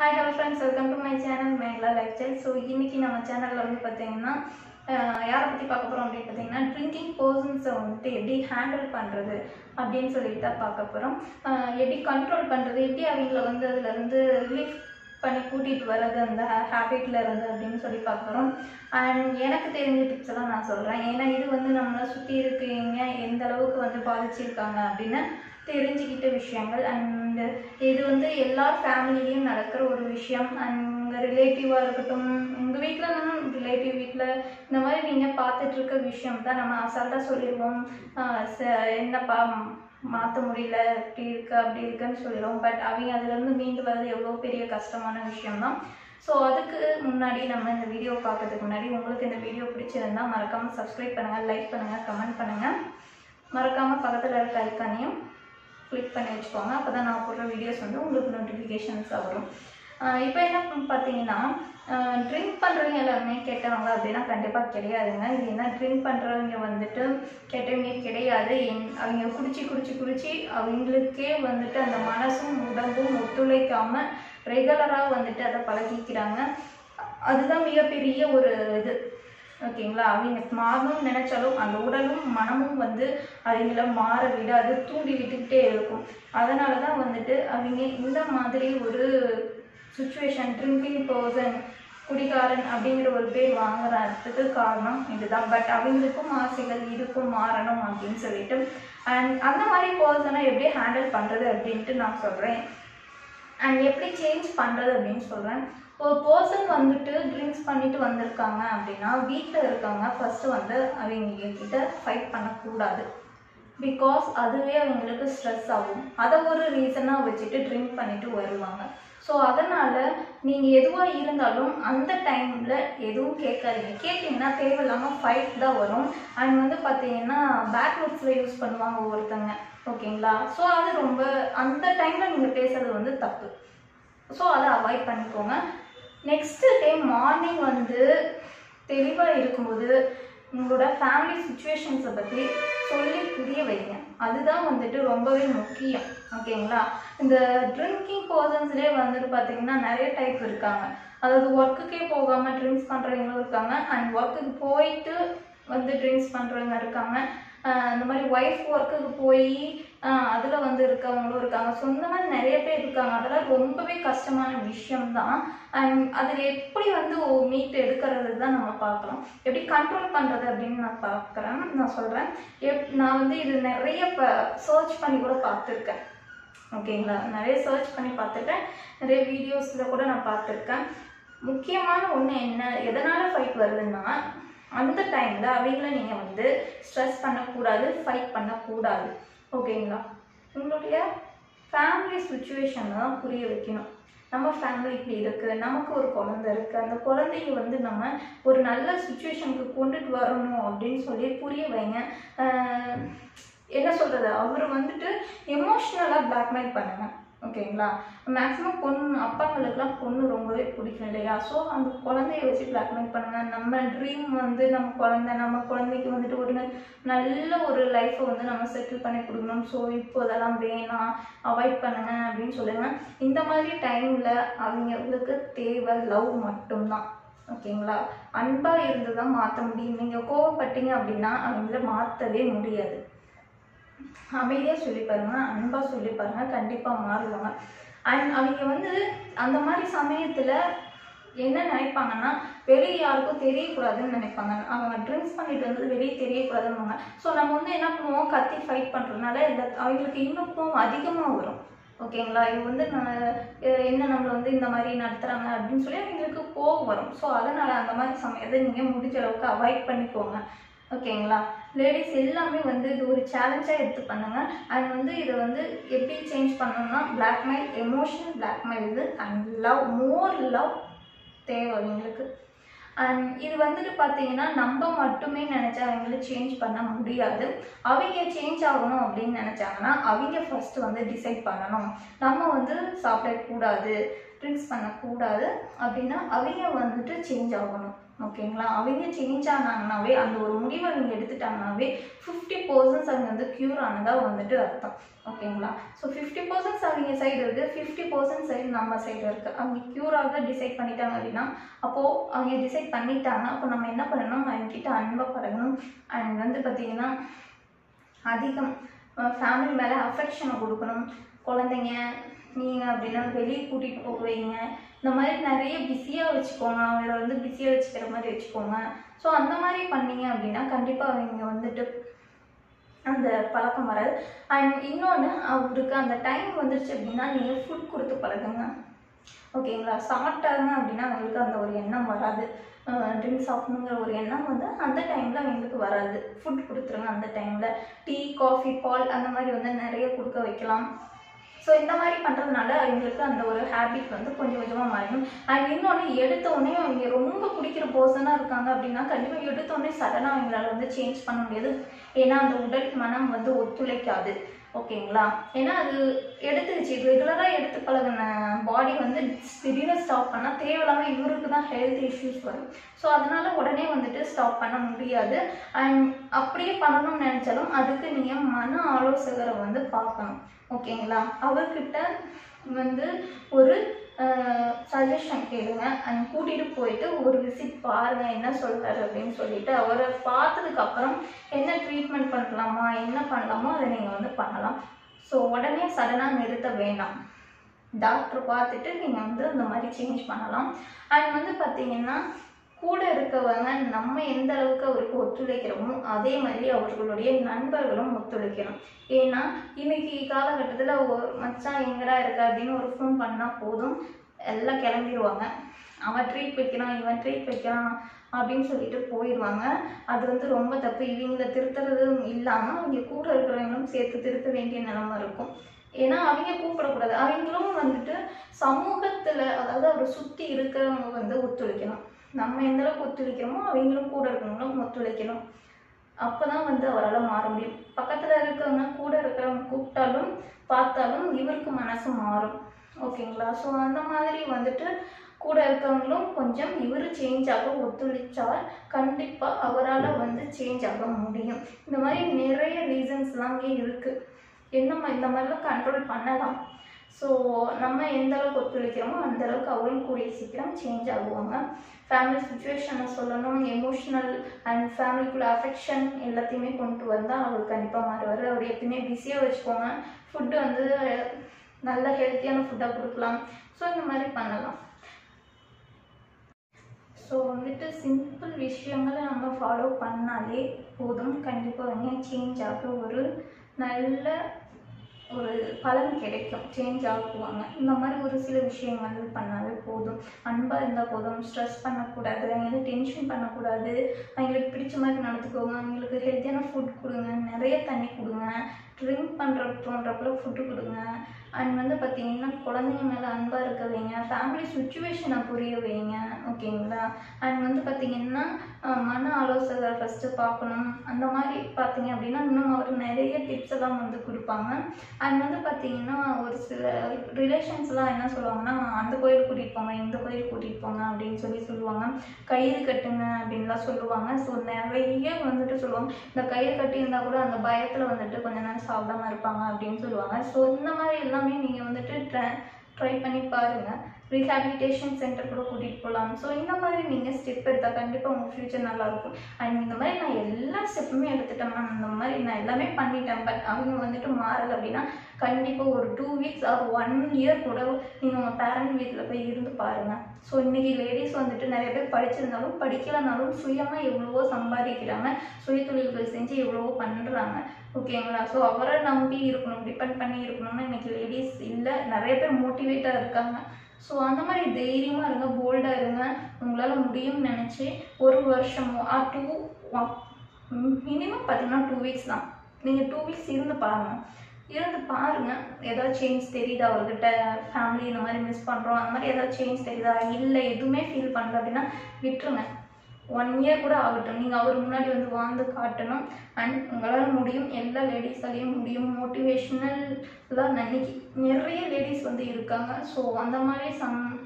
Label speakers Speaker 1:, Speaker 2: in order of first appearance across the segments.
Speaker 1: hi hello friends welcome to my channel Megala life style so இன்னைக்கு நம்ம சேனலில் வந்து பார்த்தீங்கன்னா அஹ், யாரை பற்றி பார்க்க போகிறோம் அப்படின்னு பார்த்தீங்கன்னா ட்ரிங்கிங் பர்சன்ஸை வந்துட்டு எப்படி ஹேண்டில் பண்ணுறது அப்படின்னு சொல்லிட்டு தான் பார்க்க போகிறோம் எப்படி கண்ட்ரோல் பண்ணுறது எப்படி அவங்கள வந்து அதுலேருந்து ரிலீஃப் பண்ணி கூட்டிகிட்டு வர்றது அந்த ஹேபிட்ல இருந்து அப்படின்னு சொல்லி பார்க்குறோம் அண்ட் எனக்கு தெரிஞ்ச டிப்ஸ் எல்லாம் நான் சொல்கிறேன் ஏன்னா இது வந்து நம்மளை சுற்றி இருக்கீங்க எந்த அளவுக்கு வந்து பாதிச்சிருக்காங்க அப்படின்னு தெரிஞ்சுக்கிட்ட விஷயங்கள் அண்ட் இது வந்து எல்லா ஃபேமிலிலையும் நடக்கிற ஒரு விஷயம் அண்ட் உங்கள் ரிலேட்டிவாக இருக்கட்டும் உங்கள் வீட்டில் ரிலேட்டிவ் வீட்டில் இந்த மாதிரி நீங்கள் பார்த்துட்டு இருக்க விஷயம் தான் நம்ம அசால்ட்டாக சொல்லிடுவோம் ஆஹ் ச- என்னப்பா மாற்ற முடியல இப்படி இருக்கு அப்படி இருக்குன்னு சொல்லிடுவோம் பட் அவங்க அதுலேருந்து மீண்டு வர்றது எவ்வளோ பெரிய கஷ்டமான விஷயம்தான் ஸோ அதுக்கு முன்னாடி நம்ம இந்த வீடியோ பார்க்கறதுக்கு முன்னாடி உங்களுக்கு இந்த வீடியோ பிடிச்சிருந்தா மறக்காமல் சப்ஸ்கிரைப் பண்ணுங்கள் லைக் பண்ணுங்கள் கமெண்ட் பண்ணுங்கள் மறக்காமல் பக்கத்தில் இருக்க ஐக்கானையும் கிளிக் பண்ணி வச்சுக்கோங்க அப்போ தான் நான் போடுற வீடியோஸ் வந்து உங்களுக்கு நோட்டிஃபிகேஷன்ஸாக வரும் இப்போ என்ன பண்ண- பார்த்தீங்கன்னா ட்ரிங்க் பண்ணுறவங்க எல்லாருமே கெட்டவங்க அப்படின்னா கண்டிப்பாக கிடையாதுங்க இது என்ன ட்ரிங்க் பண்ணுறவங்க வந்துட்டு கெட்டவங்க கிடையாது என் அவங்க குடிச்சு குடிச்சு குடிச்சு அவங்களுக்கே வந்துட்டு அந்த மனசும் உடம்பும் ஒத்துழைக்காமல் ரெகுலராக வந்துட்டு அதை பழகிக்கிறாங்க அதுதான் மிகப்பெரிய ஒரு இது ஓகேங்களா அவங்க மாறணும்னு நினைச்சாலும் அந்த உடலும் மனமும் வந்து அவங்கள மாற விடாது தூண்டி விட்டுக்கிட்டே இருக்கும் அதனால தான் வந்துட்டு அவங்க இந்த மாதிரி ஒரு சுச்சுவேஷன் ட்ரிங்கிங் பர்சன் குடிகாரன் அப்படிங்கிற ஒரு பேர் வாங்குறதுக்கு காரணம் இதுதான் பட் அவங்களுக்கும் ஆசைகள் இதுக்கும் மாறணும் அப்படின்னு சொல்லிட்டு அண்ட் அந்த மாதிரி பர்சனை எப்படி ஹேண்டில் பண்ணுறது அப்படின்ட்டு நான் சொல்கிறேன் அண்ட் எப்படி சேஞ்ச் பண்ணுறது அப்படின்னு சொல்கிறேன் ஒரு பர்சன் வந்துட்டு ட்ரிங்க்ஸ் பண்ணிட்டு வந்திருக்காங்க அப்படின்னா வீட்டில் இருக்காங்க ஃபஸ்ட்டு வந்து அவங்க கிட்ட ஃபைட் பண்ணக்கூடாது பிகாஸ் அதுவே அவங்களுக்கு ஸ்ட்ரெஸ் ஆகும் அதை ஒரு ரீசனாக வச்சுட்டு ட்ரிங்க் பண்ணிட்டு வருவாங்க ஸோ அதனால் நீங்கள் எதுவாக இருந்தாலும் அந்த டைமில் எதுவும் கேட்காதீங்க கேட்டிங்கன்னா தேவையில்லாமல் ஃபைட் தான் வரும் அண்ட் வந்து பார்த்தீங்கன்னா பேக்வர்ட்ஸில் யூஸ் பண்ணுவாங்க ஒருத்தங்க ஓகேங்களா ஸோ அது ரொம்ப அந்த டைமில் நீங்கள் பேசுறது வந்து தப்பு ஸோ அதை அவாய்ட் பண்ணிக்கோங்க நெக்ஸ்ட் டே மார்னிங் வந்து தெளிவாக இருக்கும்போது உங்களோட ஃபேமிலி சுச்சுவேஷன்ஸை பற்றி சொல்லி புரிய வைங்க அதுதான் வந்துட்டு ரொம்பவே முக்கியம் ஓகேங்களா இந்த ட்ரிங்கிங் பர்சன்ஸ்லேயே வந்துட்டு பார்த்தீங்கன்னா நிறைய டைப் இருக்காங்க அதாவது ஒர்க்குக்கே போகாமல் ட்ரிங்க்ஸ் பண்ணுறவங்களும் இருக்காங்க அண்ட் ஒர்க்குக்கு போயிட்டு வந்து ட்ரிங்க்ஸ் பண்ணுறவங்க இருக்காங்க ஆஹ் அந்த மாதிரி ஒய்ஃப் ஒர்க்குக்கு போய் அதில் வந்து இருக்கவங்களும் இருக்காங்க ஸோ இந்த மாதிரி நிறைய பேர் இருக்காங்க அதெல்லாம் ரொம்பவே கஷ்டமான விஷயம்தான் அண்ட் அதில் எப்படி வந்து மீட் எடுக்கிறது தான் நம்ம பார்க்கலாம் எப்படி கண்ட்ரோல் பண்ணுறது அப்படின்னு நான் பார்க்குறேன் நான் சொல்கிறேன் எப் நான் வந்து இது நிறைய இப்போ சர்ச் பண்ணி கூட பார்த்துருக்கேன் ஓகேங்களா நிறைய சர்ச் பண்ணி பார்த்துருக்கேன் நிறைய வீடியோஸில் கூட நான் பார்த்துருக்கேன் முக்கியமான ஒன்று என்ன எதனால் ஃபைட் வருதுன்னா அந்த டைமில் அவங்கள நீங்கள் வந்து ஸ்ட்ரெஸ் பண்ணக்கூடாது ஃபைட் பண்ணக்கூடாது ஓகேங்களா உங்களுடைய ஃபேமிலி சுச்சுவேஷனை தான் புரிய வைக்கணும் நம்ம ஃபேமிலி இப்படி இருக்குது நமக்கு ஒரு குழந்தை இருக்குது அந்த குழந்தைய வந்து நம்ம ஒரு நல்ல சுச்சுவேஷனுக்கு கொண்டுட்டு வரணும் அப்படின்னு சொல்லி புரிய வைங்க ஆஹ் என்ன சொல்கிறது அவர் வந்துட்டு எமோஷ்னலாக பிளாக்மெயில் பண்ணுங்க ஓகேங்களா மேக்ஸிமம் பொண்ணு அப்பாங்களுக்குலாம் பொண்ணு ரொம்பவே பிடிக்கும் இல்லையா ஸோ அந்த குழந்தைய வச்சு பிளாக்மெயில் பண்ணுங்க நம்ம ட்ரீம் வந்து நம்ம குழந்தை நம்ம குழந்தைக்கு வந்துட்டு ஒரு நல்ல ஒரு லைஃப்பை வந்து நம்ம செட்டில் பண்ணி கொடுக்கணும் ஸோ இப்போ அதெல்லாம் வேணாம் அவாய்ட் பண்ணுங்க அப்படின்னு சொல்லுங்க இந்த மாதிரி டைமில் அவங்களுக்கு தேவை லவ் மட்டும்தான் ஓகேங்களா அன்பாக இருந்து தான் மாற்ற முடியும் நீங்கள் கோவப்பட்டீங்க அப்படின்னா அவங்கள மாற்றவே முடியாது அமைதியாக சொல்லி பாருங்க அன்பாக சொல்லி பாருங்க கண்டிப்பாக மாறுவாங்க அண்ட் அவங்க வந்து அந்த மாதிரி சமயத்தில் என்ன நினைப்பாங்கன்னா வெளியே யாருக்கும் தெரியக்கூடாதுன்னு நினைப்பாங்க அவங்க ட்ரிங்க்ஸ் பண்ணிட்டு வந்தது வெளியே தெரியக்கூடாதுன்னு ஸோ நம்ம வந்து என்ன பண்ணுவோம் கத்தி ஃபைட் பண்ணுறதுனால இந்த அவங்களுக்கு இன்னும் கோவம் அதிகமாக வரும் ஓகேங்களா இது வந்து நான் அஹ் என்ன நம்மளை வந்து இந்த மாதிரி நடத்துகிறாங்க அப்படின்னு சொல்லி அவங்களுக்கு கோவம் வரும் ஸோ அதனால் அந்த மாதிரி சமயத்தை நீங்கள் முடிஞ்ச அளவுக்கு அவாய்ட் பண்ணிக்கோங்க ஓகேங்களா லேடிஸ் எல்லாமே வந்து இது ஒரு சேலஞ்சாக எடுத்து பண்ணுங்க அண்ட் வந்து இதை வந்து எப்படி சேஞ்ச் பண்ணணும்னா பிளாக்மெயில் எமோஷனல் பிளாக்மெயில் இது அண்ட் லவ் மோர் லவ் தேவை அவங்களுக்கு அண்ட் இது வந்துட்டு பார்த்தீங்கன்னா நம்ம மட்டுமே நினச்சா அவங்கள சேஞ்ச் பண்ண முடியாது அவங்க சேஞ்ச் ஆகணும் அப்படின்னு நினச்சாங்கன்னா அவங்க ஃபர்ஸ்ட் வந்து டிசைட் பண்ணணும் நம்ம வந்து சாப்பிடக்கூடாது ட்ரிங்க்ஸ் பண்ணக்கூடாது அப்படின்னா அவங்க வந்துட்டு சேஞ்ச் ஆகணும் ஓகேங்களா அவங்க சேஞ்ச் ஆனாங்கனாவே அந்த ஒரு முடிவை அவங்க எடுத்துட்டாங்கனாவே ஃபிஃப்டி பர்சன்ட்ஸ் அவங்க வந்து க்யூர் ஆனதாக வந்துட்டு அர்த்தம் ஓகேங்களா ஸோ ஃபிஃப்டி பர்சன்ட்ஸ் அவங்க சைடு இருக்குது ஃபிஃப்டி பர்சன்ட் சைடு நம்ம சைடு இருக்குது அவங்க க்யூர் ஆக டிசைட் பண்ணிட்டாங்க அப்படின்னா அப்போது அவங்க டிசைட் பண்ணிட்டாங்கன்னா அப்போ நம்ம என்ன பண்ணணும் அவங்க கிட்ட அன்பை பழகணும் அண்ட் வந்து பார்த்திங்கன்னா அதிகம் ஃபேமிலி மேலே அஃபெக்ஷனை கொடுக்கணும் குழந்தைங்க நீங்கள் அப்படின்னா வெளியே கூட்டிகிட்டு போக வைங்க இந்த மாதிரி நிறைய பிஸியாக வச்சுக்கோங்க அவங்கள வந்து பிஸியாக வச்சுக்கிற மாதிரி வச்சுக்கோங்க ஸோ அந்த மாதிரி பண்ணீங்க அப்படின்னா கண்டிப்பாக அவங்க வந்துட்டு அந்த பழக்கம் வராது அண்ட் இன்னொன்று அவருக்கு அந்த டைம் வந்துருச்சு அப்படின்னா நீங்கள் ஃபுட் கொடுத்து பழகுங்க ஓகேங்களா சாப்பிட்டாங்க அப்படின்னா அவங்களுக்கு அந்த ஒரு எண்ணம் வராது ட்ரிங்க்ஸ் சாப்பிடணுங்கிற ஒரு எண்ணம் வந்து அந்த டைமில் அவங்களுக்கு வராது ஃபுட் கொடுத்துருங்க அந்த டைமில் டீ காஃபி பால் அந்த மாதிரி வந்து நிறைய கொடுக்க வைக்கலாம் ஸோ இந்த மாதிரி பண்ணுறதுனால அவங்களுக்கு அந்த ஒரு ஹேபிட் வந்து கொஞ்சம் கொஞ்சமாக மாறிடும் அண்ட் இன்னொன்று எடுத்த உடனே அவங்க ரொம்ப குடிக்கிற பர்சனாக இருக்காங்க அப்படின்னா கண்டிப்பாக எடுத்த உடனே சடனாக அவங்களால வந்து சேஞ்ச் பண்ண முடியாது ஏன்னா அந்த உடல் மனம் வந்து ஒத்துழைக்காது ஓகேங்களா ஏன்னா அது எடுத்துக்கிச்சு ரெகுலராக எடுத்து பழகின பாடி வந்து திடீர்னு ஸ்டாப் பண்ணால் தேவையில்லாமல் இவருக்கு தான் ஹெல்த் இஷ்யூஸ் வரும் ஸோ அதனால உடனே வந்துட்டு ஸ்டாப் பண்ண முடியாது அண்ட் அப்படியே பண்ணணும்னு நினச்சாலும் அதுக்கு நீங்கள் மன ஆலோசகரை வந்து பார்க்கணும் ஓகேங்களா அவர்கிட்ட வந்து ஒரு சஜஷன் கேளுங்க அண்ட் கூட்டிகிட்டு போயிட்டு ஒரு விசிட் பாருங்க என்ன சொல்றாரு அப்படின்னு சொல்லிட்டு அவரை பார்த்ததுக்கு அப்புறம் என்ன ட்ரீட்மெண்ட் பண்ணலாமா என்ன பண்ணலாமோ அதை நீங்கள் வந்து பண்ணலாம் ஸோ உடனே சடனாக நிறுத்த வேண்டாம் டாக்டர் பார்த்துட்டு நீங்கள் வந்து அந்த மாதிரி சேஞ்ச் பண்ணலாம் அண்ட் வந்து பார்த்தீங்கன்னா கூட இருக்கவங்க நம்ம எந்த அளவுக்கு அவருக்கு ஒத்துழைக்கிறோமோ அதே மாதிரி அவர்களுடைய நண்பர்களும் ஒத்துழைக்கணும் ஏன்னா இன்னைக்கு காலகட்டத்தில் ஒரு மச்சான் எங்கடா இருக்க அப்படின்னு ஒரு ஃபோன் பண்ணால் போதும் எல்லாம் கிளம்பிடுவாங்க அவன் ட்ரீட் வைக்கிறான் இவன் ட்ரீட் வைக்கிறான் அப்படின்னு சொல்லிட்டு போயிடுவாங்க அது வந்து ரொம்ப தப்பு இவங்களை திருத்துறதும் இல்லாமல் அவங்க கூட இருக்கிறவங்களும் சேர்த்து திருத்த வேண்டிய நிலைமை இருக்கும் ஏன்னா அவங்க கூப்பிடக்கூடாது அவங்களும் வந்துட்டு சமூகத்தில் அதாவது அவரை சுற்றி இருக்கிறவங்க வந்து ஒத்துழைக்கணும் நம்ம எந்த அளவுக்கு ஒத்துழைக்கிறோமோ அவங்களும் கூட இருக்கிறவங்களும் ஒத்துழைக்கணும் அப்போ தான் வந்து அவரால் மாற முடியும் பக்கத்தில் இருக்கிறவங்க கூட இருக்கிறவங்க கூப்பிட்டாலும் பார்த்தாலும் இவருக்கு மனசு மாறும் ஓகேங்களா ஸோ அந்த மாதிரி வந்துட்டு கூட இருக்கவங்களும் கொஞ்சம் இவர் சேஞ்ச் ஆக ஒத்துழைச்சால் கண்டிப்பாக அவரால் வந்து சேஞ்ச் ஆக முடியும் இந்த மாதிரி நிறைய ரீசன்ஸ்லாம் இருக்குது என்ன மா- இந்த மாதிரிலாம் கண்ட்ரோல் பண்ணலாம் ஸோ நம்ம எந்த அளவுக்கு ஒத்துழைக்கிறோமோ அந்த அளவுக்கு அவரும் கூடிய சீக்கிரம் சேஞ்ச் ஆகுவாங்க ஃபேமிலி சுச்சுவேஷனை சொல்லணும் எமோஷ்னல் அண்ட் ஃபேமிலிக்குள்ள அஃபெக்ஷன் எல்லாத்தையுமே கொண்டு வந்தால் அவர் கண்டிப்பாக மாறுவார் அவர் எப்பயுமே பிஸியாக வச்சுக்கோங்க ஃபுட்டு வந்து நல்ல ஹெல்த்தியான ஃபுட்டாக கொடுக்கலாம் ஸோ இந்த மாதிரி பண்ணலாம் ஸோ வந்துட்டு சிம்பிள் விஷயங்களை நம்ம ஃபாலோ பண்ணாலே போதும் கண்டிப்பாக வந்து சேஞ்ச் ஆக ஒரு நல்ல ஒரு பலன் கிடைக்கும் சேஞ்ச் ஆகுவாங்க இந்த மாதிரி ஒரு சில விஷயங்கள் பண்ணாலே போதும் அன்பாக இருந்தால் போதும் ஸ்ட்ரெஸ் பண்ணக்கூடாது அவங்களுக்கு டென்ஷன் பண்ணக்கூடாது அவங்களுக்கு பிடிச்ச மாதிரி நடந்துக்கோங்க அவங்களுக்கு ஹெல்த்தியான ஃபுட் கொடுங்க நிறைய தண்ணி கொடுங்க ட்ரிங்க் பண்ணுற தோன்றப்பல ஃபுட்டு கொடுங்க அண்ட் வந்து பார்த்தீங்கன்னா குழந்தைங்க மேலே அன்பாக இருக்க வைங்க ஃபேமிலி சுச்சுவேஷனை புரிய வைங்க ஓகேங்களா அண்ட் வந்து பார்த்தீங்கன்னா அஹ், மன ஆலோசகர் ஃபஸ்ட்டு பார்க்கணும் அந்த மாதிரி பார்த்தீங்க அப்படின்னா இன்னும் அவர் நிறைய டிப்ஸ் எல்லாம் வந்து கொடுப்பாங்க அண்ட் வந்து பார்த்தீங்கன்னா ஒரு சில ரிலேஷன்ஸ்லாம் என்ன சொல்லுவாங்கன்னா அந்த கோயில் கூட்டிகிட்டு போங்க இந்த கோயில் கூட்டிகிட்டு போங்க அப்படின்னு சொல்லி சொல்லுவாங்க கயிறு கட்டுங்க அப்படின்லாம் சொல்லுவாங்க ஸோ நிறைய வந்துட்டு சொல்லுவாங்க இந்த கயிறு கட்டி இருந்தால் கூட அந்த பயத்தில் வந்துட்டு கொஞ்ச நேரம் சாப்பிடாம இருப்பாங்க அப்படின்னு சொல்லுவாங்க ஸோ இந்த மாதிரி எல்லாமே நீங்கள் வந்துட்டு ட்ரை ட்ரை பண்ணி பாருங்கள் ரீஹாபிலிட்டேஷன் சென்டர் கூட கூட்டிகிட்டு போகலாம் ஸோ இந்த மாதிரி நீங்கள் ஸ்டெப் எடுத்தால் கண்டிப்பாக உங்கள் ஃப்யூச்சர் நல்லாயிருக்கும் அண்ட் இந்த மாதிரி நான் எல்லா ஸ்டெப்புமே எடுத்துட்டேன் மேம் இந்த மாதிரி நான் எல்லாமே பண்ணிட்டேன் பட் அவங்க வந்துட்டு மாறலை அப்படின்னா கண்டிப்பாக ஒரு two weeks or one year கூட நீங்கள் உங்கள் பேரண்ட் வீட்டில் போய் இருந்து பாருங்கள் ஸோ இன்றைக்கி லேடிஸ் வந்துட்டு நிறைய பேர் படிச்சிருந்தாலும் படிக்கலைனாலும் சுயமாக எவ்வளவோ சம்பாதிக்கிறாங்க சுயதொழில்கள் செஞ்சு எவ்வளவோ பண்ணுறாங்க ஓகேங்களா ஸோ அவரை நம்பி இருக்கணும் டிபெண்ட் பண்ணி இருக்கணும்னு இன்னைக்கு லேடிஸ் இல்லை நிறைய பேர் மோட்டிவேட்டாக இருக்காங்க ஸோ அந்த மாதிரி தைரியமாக இருங்க போல்டாக இருங்க உங்களால் முடியும்னு நினச்சி ஒரு வருஷமோ ஆர் டூ மினிமம் பார்த்தீங்கன்னா டூ வீக்ஸ் தான் நீங்கள் டூ வீக்ஸ் இருந்து பாருங்கள் இருந்து பாருங்கள் ஏதாவது சேஞ்ச் தெரியுதா அவர்கிட்ட ஃபேமிலி இந்த மாதிரி மிஸ் பண்ணுறோம் அந்த மாதிரி ஏதாவது சேஞ்ச் தெரியுதா இல்லை எதுவுமே ஃபீல் பண்ணல அப்படின்னா விட்டுருங்க ஒன் இயர் கூட ஆகட்டும் நீங்கள் அவர் முன்னாடி வந்து வாழ்ந்து காட்டணும் அண்ட் உங்களால் முடியும் எல்லா லேடிஸாலையும் முடியும் மோட்டிவேஷ்னல் தான் இன்னைக்கு நிறைய லேடிஸ் வந்து இருக்காங்க ஸோ அந்த மாதிரி சம்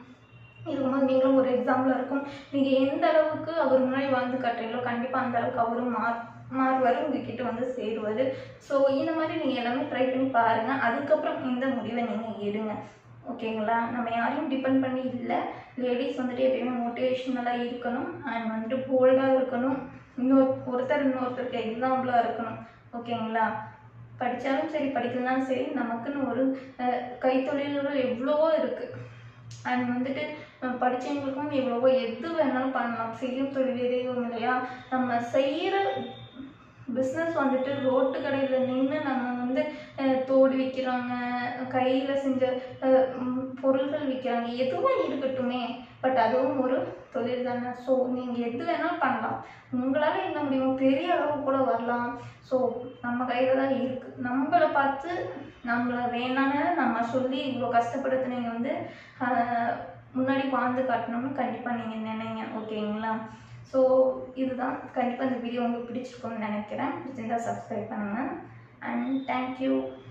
Speaker 1: எக்ஸாம்பிளாக இருக்கும் நீங்கள் எந்த அளவுக்கு அவர் முன்னாடி வாழ்ந்து காட்டுறீங்களோ கண்டிப்பாக அந்த அளவுக்கு அவரும் மார் மாறுவார் உங்ககிட்ட வந்து சேருவார் ஸோ இந்த மாதிரி நீங்கள் எல்லாமே ட்ரை பண்ணி பாருங்கள் அதுக்கப்புறம் இந்த முடிவை நீங்கள் எடுங்க ஓகேங்களா நம்ம யாரையும் டிபெண்ட் பண்ணி இல்லை லேடிஸ் வந்துட்டு எப்பயுமே மோட்டிவேஷ்னலாக இருக்கணும் அண்ட் வந்துட்டு போல்டாக இருக்கணும் இன்னொரு ஒருத்தர் இன்னொருத்தருக்கு எக்ஸாம்பிளாக இருக்கணும் ஓகேங்களா படித்தாலும் சரி படிக்கலனாலும் சரி நமக்குன்னு ஒரு அஹ், கைத்தொழில்கள் எவ்வளவோ இருக்குது அண்ட் வந்துட்டு அஹ், படிச்சவங்களுக்கும் எவ்வளவோ எது வேணாலும் பண்ணலாம் செய்யும் தொழில் எதையும் இல்லையா நம்ம செய்கிற பிஸ்னஸ் வந்துட்டு ரோட்டு கடையில் நின்று நம்ம வந்து அஹ், தோடு விற்கிறாங்க கையில் செஞ்ச அஹ், ம், பொருள்கள் விற்கிறாங்க எதுவும் இருக்கட்டுமே பட் அதுவும் ஒரு தொழில் தானே ஸோ நீங்கள் எது வேணாலும் பண்ணலாம் உங்களால் என்ன முடியும் பெரிய அளவு கூட வரலாம் ஸோ நம்ம கையில் தான் இருக்குது நம்மளை பார்த்து நம்மளை வேணான்னு நம்ம சொல்லி இவ்வளோ கஷ்டப்படுத்து நீங்கள் வந்து ஆஹ், முன்னாடி வாழ்ந்து காட்டணும்னு கண்டிப்பாக நீங்கள் நினைங்க ஓகேங்களா ஸோ இதுதான் கண்டிப்பாக இந்த வீடியோ உங்களுக்கு பிடிச்சிருக்கும்னு நினைக்கிறேன் பிடிச்சிருந்தா சப்ஸ்கிரைப் பண்ணுங்கள் அண்ட் தேங்க்யூ